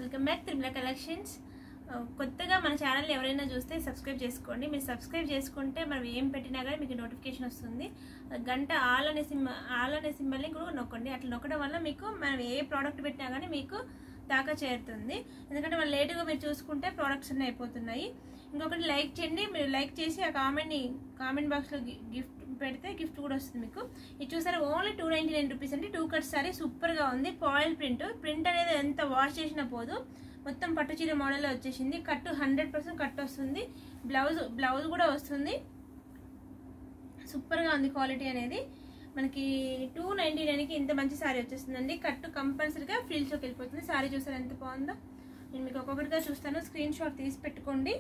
welcome back త్రిబుల collections ఆ, కొత్తగా మన ఛానల్ ఎవరైనా చూస్తే సబ్స్క్రైబ్ చేసుకోండి మీరు సబ్స్క్రైబ్ చేసుకుంటే మనం ఏం పెట్టినా కానీ మీకు నోటిఫికేషన్ వస్తుంది ఆ, గంట ఆల్ అనే సింబ ఆల్ అనే సింబల్ని కూడా నొక్కండి అట్లా నొక్కడం వల్ల మీకు మనం ఏ ప్రోడక్ట్ పెట్టినా కానీ మీకు దాకా చేరుతుంది ఎందుకంటే వాళ్ళు లేటుగా మీరు చూసుకుంటే ప్రోడక్ట్స్ అన్నీ అయిపోతున్నాయి ఇంకొకటి లైక్ చేయండి మీరు లైక్ చేసి ఆ కామెంట్ని కామెంట్ బాక్స్లో గిఫ్ట్ పెడితే గిఫ్ట్ కూడా వస్తుంది మీకు ఇది చూసారా only two ninety nine rupees అంటే టూ కట్స్ సారీ సూపర్గా ఉంది పాయిల్ ప్రింట్ ప్రింట్ అనేది ఎంత వాష్ చేసినా పోదు మొత్తం పట్టు చీర మోడల్లో వచ్చేసింది కట్టు హండ్రెడ్ పర్సెంట్ కట్ వస్తుంది బ్లౌజ్ బ్లౌజ్ కూడా వస్తుంది సూపర్గా ఉంది క్వాలిటీ అనేది మనకి టూ నైంటీ నైన్కి ఇంత మంచి శారీ వచ్చేస్తుందండి కట్టు కంపల్సరీగా ఫ్రీల్స్లోకి వెళ్ళిపోతుంది శారీ చూసారు ఎంత బాగుందో నేను మీకు ఒక్కొక్కటిగా చూస్తాను స్క్రీన్ షాట్ తీసి పెట్టుకోండి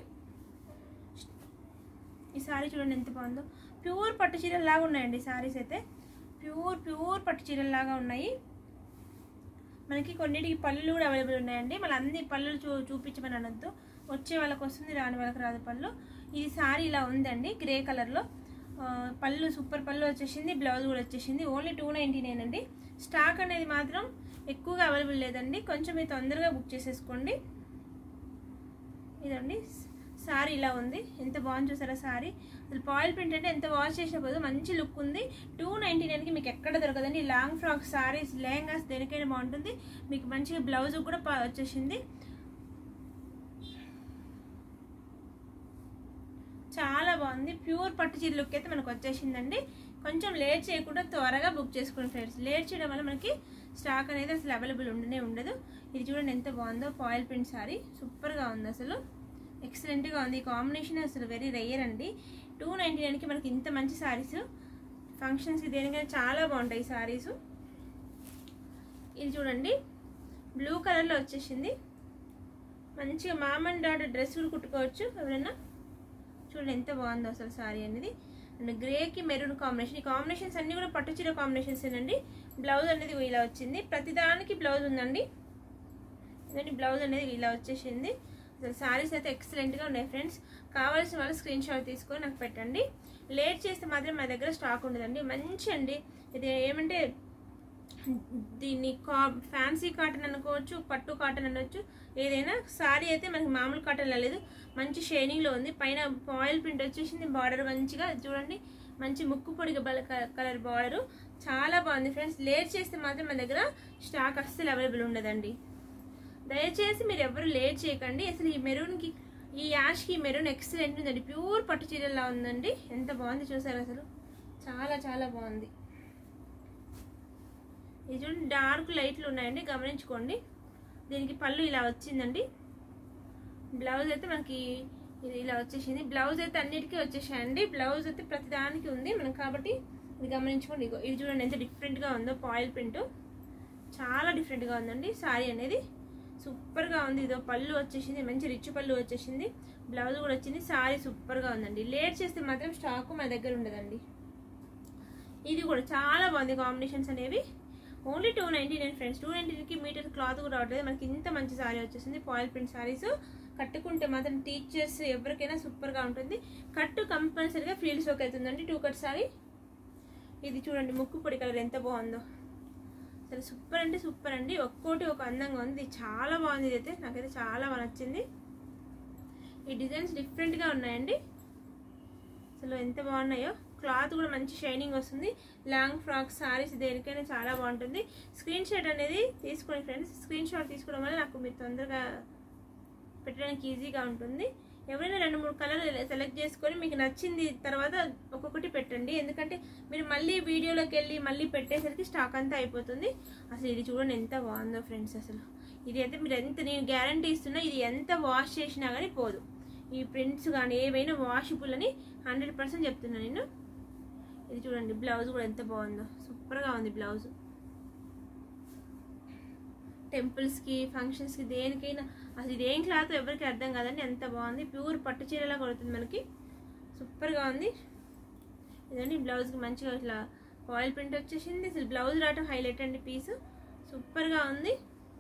ఈ శారీ చూడండి ఎంత బాగుందో ప్యూర్ పట్టు చీరలు లాగా ఉన్నాయండి శారీస్ అయితే ప్యూర్ ప్యూర్ పట్టు చీరలు లాగా ఉన్నాయి మనకి కొన్నిటికి పళ్ళు కూడా అవైలబుల్ ఉన్నాయండి మళ్ళీ అన్ని పళ్ళు చూ చూపించమని అనొద్దు వచ్చే వాళ్ళకి వస్తుంది రాని వాళ్ళకి రాదు పళ్ళు ఇది శారీ ఇలా ఉందండి గ్రే కలర్లో ఆ, పళ్ళు సూపర్ పళ్ళు వచ్చేసింది బ్లౌజ్ కూడా వచ్చేసింది ఓన్లీ టూ నైంటీ నైన్ అండి స్టాక్ అనేది మాత్రం ఎక్కువగా అవైలబుల్ లేదండి కొంచెం మీరు తొందరగా బుక్ చేసేసుకోండి ఇదండి సారీ ఇలా ఉంది ఎంత బాగుంది చూసారా సారీ అసలు పాయిల్ ప్రింట్ అంటే ఎంత వాష్ చేసిన పోదు మంచి లుక్ ఉంది టూ నైంటీ నైన్కి మీకు ఎక్కడ దొరకదండి లాంగ్ ఫ్రాక్ సారీస్ లెహంగాస్ దేనికైనా బాగుంటుంది మీకు మంచిగా బ్లౌజ్ కూడా ప- వచ్చేసింది చాలా బాగుంది ప్యూర్ పట్టు చీర లుక్ అయితే మనకు వచ్చేసిందండి కొంచెం లేట్ చేయకుండా త్వరగా బుక్ చేసుకోండి ఫ్రెండ్స్ లేట్ చేయడం వల్ల మనకి స్టాక్ అనేది అసలు అవైలబుల్ ఉండనే ఉండదు ఇది చూడండి ఎంత బాగుందో పాయిల్ ప్రింట్ సారీ సూపర్గా ఉంది అసలు ఎక్సలెంట్గా ఉంది ఈ కాంబినేషన్ అసలు వెరీ రేయర్ అండి టూ నైంటీ నైన్కి మనకి ఇంత మంచి సారీస్ ఫంక్షన్స్కి దేనికైనా చాలా బాగుంటాయి సారీస్ ఇది చూడండి బ్లూ కలర్లో వచ్చేసింది మంచిగా మామ్ అండ్ డాటర్ డ్రెస్ కూడా కుట్టుకోవచ్చు ఎవరైనా చూడండి ఎంత బాగుందో అసలు సారీ అనేది అండ్ గ్రేకి మెరూన్ కాంబినేషన్ ఈ కాంబినేషన్స్ అన్ని కూడా పట్టు చీర కాంబినేషన్స్ ఏనండి బ్లౌజ్ అనేది ఇలా వచ్చింది ప్రతిదానికి బ్లౌజ్ ఉందండి ఇదండి బ్లౌజ్ అనేది ఇలా వచ్చేసింది అసలు సారీస్ అయితే ఎక్సలెంట్గా ఉన్నాయి ఫ్రెండ్స్ కావాల్సిన వాళ్ళు స్క్రీన్ షాట్ తీసుకొని నాకు పెట్టండి లేట్ చేస్తే మాత్రం మా దగ్గర స్టాక్ ఉండదండి మంచి అండి ఇది ఏమంటే దీన్ని కా ఫ్యాన్సీ కాటన్ అనుకోవచ్చు పట్టు కాటన్ అనొచ్చు ఏదైనా సారీ అయితే మనకి మామూలు కాటన్ లేదు మంచి షైనింగ్లో ఉంది పైన పాయిల్ ప్రింట్ వచ్చేసింది బార్డర్ మంచిగా చూడండి మంచి ముక్కు పొడిగా బల కలర్ బార్డర్ చాలా బాగుంది ఫ్రెండ్స్ లేట్ చేస్తే మాత్రం మన దగ్గర స్టాక్ అస్సలు అవైలబుల్ ఉండదండి దయచేసి మీరు ఎవరు లేట్ చేయకండి అసలు ఈ మెరూన్కి ఈ యాష్కి మెరూన్ ఎక్సలెంట్ ఉందండి ప్యూర్ పట్టు చీరలా ఉందండి ఎంత బాగుంది చూసారు అసలు చాలా చాలా బాగుంది ఇది చూడండి డార్క్ లైట్లు ఉన్నాయండి గమనించుకోండి దీనికి పళ్ళు ఇలా వచ్చిందండి బ్లౌజ్ అయితే మనకి ఇది ఇలా వచ్చేసింది బ్లౌజ్ అయితే అన్నిటికీ వచ్చేసాయండి బ్లౌజ్ అయితే ప్రతిదానికి ఉంది మనం కాబట్టి ఇది గమనించుకోండి ఇగో ఇది చూడండి ఎంత డిఫరెంట్గా ఉందో పాయిల్ ప్రింట్ చాలా డిఫరెంట్గా ఉందండి సారీ అనేది సూపర్గా ఉంది ఇదో పళ్ళు వచ్చేసింది మంచి రిచ్ పళ్ళు వచ్చేసింది బ్లౌజ్ కూడా వచ్చింది సారీ సూపర్గా ఉందండి లేట్ చేస్తే మాత్రం స్టాక్ మన దగ్గర ఉండదండి ఇది కూడా చాలా బాగుంది కాంబినేషన్స్ అనేవి only two ninety nine friends two నైంటీకి మీటర్ క్లాత్ కూడా రావట్లేదు మనకి ఇంత మంచి సారీ వచ్చేసింది పాయిల్ ప్రింట్ సారీస్ కట్టుకుంటే మాత్రం టీచర్స్ ఎవరికైనా సూపర్గా ఉంటుంది కట్టు కంపల్సరీగా ఫ్రీల్స్లోకి వెళ్తుందండి టూ కట్ సారీ ఇది చూడండి ముక్కు పొడి కలర్ ఎంత బాగుందో అసలు సూపర్ అంటే సూపర్ అండి ఒక్కోటి ఒక అందంగా ఉంది చాలా బాగుంది ఇదైతే నాకైతే చాలా బాగా నచ్చింది ఈ డిజైన్స్ డిఫరెంట్గా ఉన్నాయండి అసలు ఎంత బాగున్నాయో క్లాత్ కూడా మంచి షైనింగ్ వస్తుంది లాంగ్ ఫ్రాక్ సారీస్ దేనికైనా చాలా బాగుంటుంది స్క్రీన్ షాట్ అనేది తీసుకోండి ఫ్రెండ్స్ స్క్రీన్ షాట్ తీసుకోవడం వల్ల నాకు మీరు తొందరగా పెట్టడానికి ఈజీగా ఉంటుంది ఎవరైనా రెండు మూడు కలర్ సెలెక్ట్ చేసుకొని మీకు నచ్చింది తర్వాత ఒక్కొక్కటి పెట్టండి ఎందుకంటే మీరు మళ్ళీ వీడియోలోకి వెళ్ళి మళ్ళీ పెట్టేసరికి స్టాక్ అంతా అయిపోతుంది అసలు ఇది చూడండి ఎంత బాగుందో ఫ్రెండ్స్ అసలు ఇది అయితే మీరు ఎంత నేను గ్యారంటీ ఇస్తున్నా ఇది ఎంత వాష్ చేసినా కానీ పోదు ఈ ప్రింట్స్ కానీ ఏవైనా వాషబుల్ అని హండ్రెడ్ పర్సెంట్ చెప్తున్నా నేను ఇది చూడండి బ్లౌజ్ కూడా ఎంత బాగుందో సూపర్గా ఉంది బ్లౌజ్ టెంపుల్స్కి ఫంక్షన్స్కి దేనికైనా అసలు ఇది ఏం క్లాత్ ఎవరికి అర్థం కాదండి ఎంత బాగుంది ప్యూర్ పట్టు చీరలా కొడుతుంది మనకి సూపర్గా ఉంది ఇదండి బ్లౌజ్కి మంచిగా ఇట్లా ఆయిల్ ప్రింట్ వచ్చేసింది అసలు బ్లౌజ్ రావటం హైలైట్ అండి పీస్ సూపర్గా ఉంది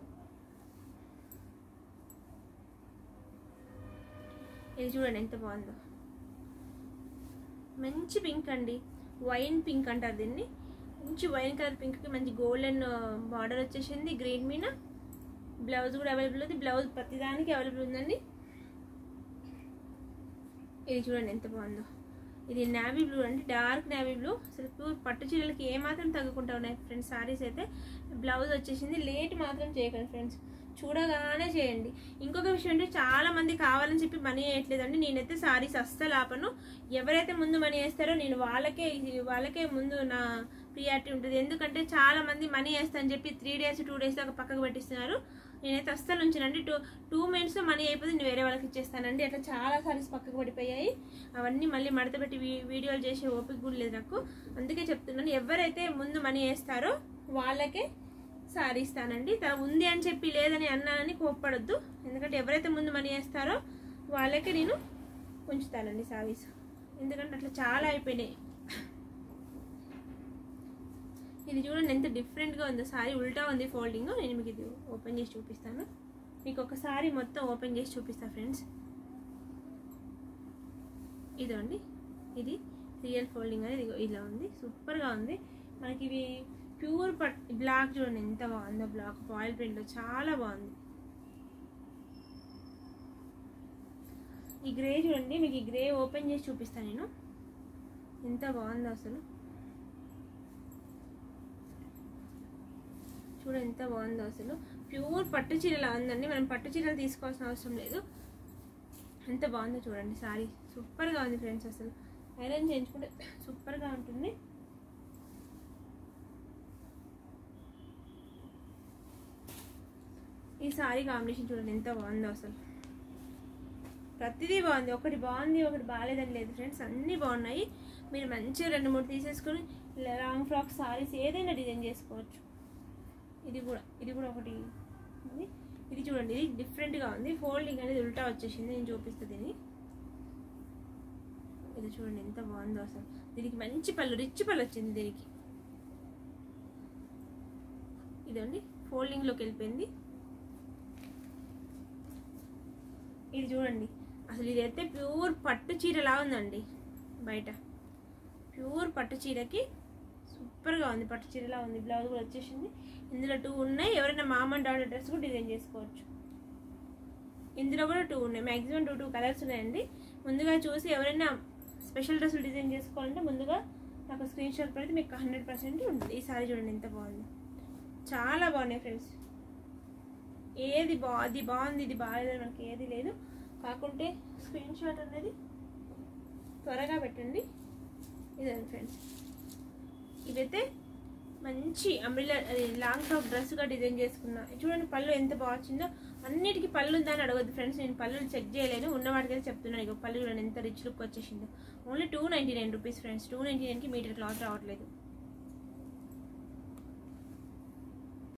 ఇది చూడండి ఎంత బాగుందో మంచి పింక్ అండి వైన్ పింక్ అంటారు దీన్ని మంచి వైన్ కలర్ పింక్కి మంచి గోల్డెన్ బార్డర్ వచ్చేసింది గ్రీన్ మీద బ్లౌజ్ కూడా అవైలబుల్ ఉంది బ్లౌజ్ ప్రతిదానికి అవైలబుల్ ఉందండి ఇది చూడండి ఎంత బాగుందో ఇది నావీ బ్లూ అండి డార్క్ నావీ బ్లూ అసలు ప్యూర్ పట్టు చీరలకి ఏమాత్రం తగ్గకుండా ఉన్నాయి ఫ్రెండ్స్ సారీస్ అయితే బ్లౌజ్ వచ్చేసింది లేట్ మాత్రం చేయకండి ఫ్రెండ్స్ చూడగానే చేయండి ఇంకొక విషయం అంటే చాలా మంది కావాలని చెప్పి మనీ వేయట్లేదండి నేనైతే సారీస్ అస్సలు ఆపను ఎవరైతే ముందు మనీ వేస్తారో నేను వాళ్ళకే వాళ్ళకే ముందు నా ప్రియారిటీ ఉంటుంది ఎందుకంటే చాలా మంది మనీ వేస్తా అని చెప్పి త్రీ డేస్ టూ డేస్ దాకా పక్కకు పెట్టిస్తున్నారు నేనైతే అస్సలు ఉంచానండి టూ టూ మినిట్స్లో మనీ అయిపోతే నేను వేరే వాళ్ళకి ఇచ్చేస్తానండి అట్లా చాలా సారీస్ పక్కకు పడిపోయాయి అవన్నీ మళ్ళీ మడత పెట్టి వీ- వీడియోలు చేసే ఓపిక కూడా లేదు నాకు అందుకే చెప్తున్నాను ఎవరైతే ముందు మనీ వేస్తారో వాళ్ళకే సారీ ఇస్తానండి త- ఉంది అని చెప్పి లేదని అన్నానని కోప్పడొద్దు ఎందుకంటే ఎవరైతే ముందు మనీ వేస్తారో వాళ్ళకే నేను ఉంచుతానండి సారీస్ ఎందుకంటే అట్లా చాలా అయిపోయినాయి ఇది చూడండి ఎంత డిఫరెంట్గా ఉందో సారీ ఉల్టా ఉంది ఫోల్డింగ్ నేను మీకు ఇది ఓపెన్ చేసి చూపిస్తాను మీకు ఒక సారీ మొత్తం ఓపెన్ చేసి చూపిస్తాను ఫ్రెండ్స్ ఇదండి ఇది రియల్ ఫోల్డింగ్ అనేది ఇదిగో ఇలా ఉంది సూపర్గా ఉంది మనకి ఇవి ప్యూర్ పట్ బ్లాక్ చూడండి ఎంత బాగుందో బ్లాక్ ఫాయిల్ ప్రింట్ చాలా బాగుంది ఈ గ్రే చూడండి మీకు ఈ గ్రే ఓపెన్ చేసి చూపిస్తాను నేను ఎంత బాగుందో అసలు చూడ ఎంత బాగుందో అసలు ప్యూర్ పట్టు చీరలా ఉందండి మనం పట్టు చీరలు తీసుకోవాల్సిన అవసరం లేదు ఎంత బాగుందో చూడండి సారీ సూపర్గా ఉంది ఫ్రెండ్స్ అసలు ఐరన్ చేయించుకుంటే సూపర్గా ఉంటుంది ఈ సారీ కాంబినేషన్ చూడండి ఎంత బాగుందో అసలు ప్రతిదీ బాగుంది ఒకటి బాగుంది ఒకటి బాగాలేదని లేదు ఫ్రెండ్స్ అన్నీ బాగున్నాయి మీరు మంచిగా రెండు మూడు తీసేసుకొని ఇలా లాంగ్ ఫ్రాక్ సారీస్ ఏదైనా డిజైన్ చేసుకోవచ్చు ఇది కూడా ఇది కూడా ఒకటి ఉంది ఇది చూడండి ఇది డిఫరెంట్గా ఉంది ఫోల్డింగ్ అనేది ఉల్టా వచ్చేసింది నేను చూపిస్తుంది దీన్ని ఇది చూడండి ఎంత బాగుందో అసలు దీనికి మంచి పళ్ళు రిచ్ పళ్ళు వచ్చింది దీనికి ఇదండి ఫోల్డింగ్లోకి వెళ్ళిపోయింది ఇది చూడండి అసలు ఇదైతే ప్యూర్ పట్టు చీరలా ఉందండి బయట ప్యూర్ పట్టు చీరకి సూపర్గా ఉంది పట్టు చీరలా ఉంది బ్లౌజ్ కూడా వచ్చేసింది ఇందులో టూ ఉన్నాయి ఎవరైనా మామ అండ్ డాటర్ డ్రెస్ కూడా డిజైన్ చేసుకోవచ్చు ఇందులో కూడా టూ ఉన్నాయి మ్యాక్సిమం టూ టూ కలర్స్ ఉన్నాయండి ముందుగా చూసి ఎవరైనా స్పెషల్ డ్రెస్సులు డిజైన్ చేసుకోవాలంటే ముందుగా నాకు స్క్రీన్ షాట్ పెడితే మీకు హండ్రెడ్ పర్సెంట్ ఉంటుంది ఈ సారీ చూడండి ఎంత బాగుంది చాలా బాగున్నాయి ఫ్రెండ్స్ ఏది బా అది బాగుంది ఇది బాగాలేదు మనకి ఏది లేదు కాకుంటే స్క్రీన్ షాట్ అనేది త్వరగా పెట్టండి ఇదండి ఫ్రెండ్స్ ఇవైతే మంచి అంబ్రిలా అది లాంగ్ టాప్ డ్రెస్గా డిజైన్ చేసుకున్నా చూడండి పళ్ళు ఎంత బాగా వచ్చిందో అన్నిటికీ పళ్ళు ఉందా అని అడగద్దు ఫ్రెండ్స్ నేను పళ్ళు చెక్ చేయలేను ఉన్న వాటికైతే చెప్తున్నాను ఇక పళ్ళు చూడండి ఎంత రిచ్ లుక్ వచ్చేసిందో only two ninety nine rupees friends two ninety నైన్కి మీటర్ క్లాత్ రావట్లేదు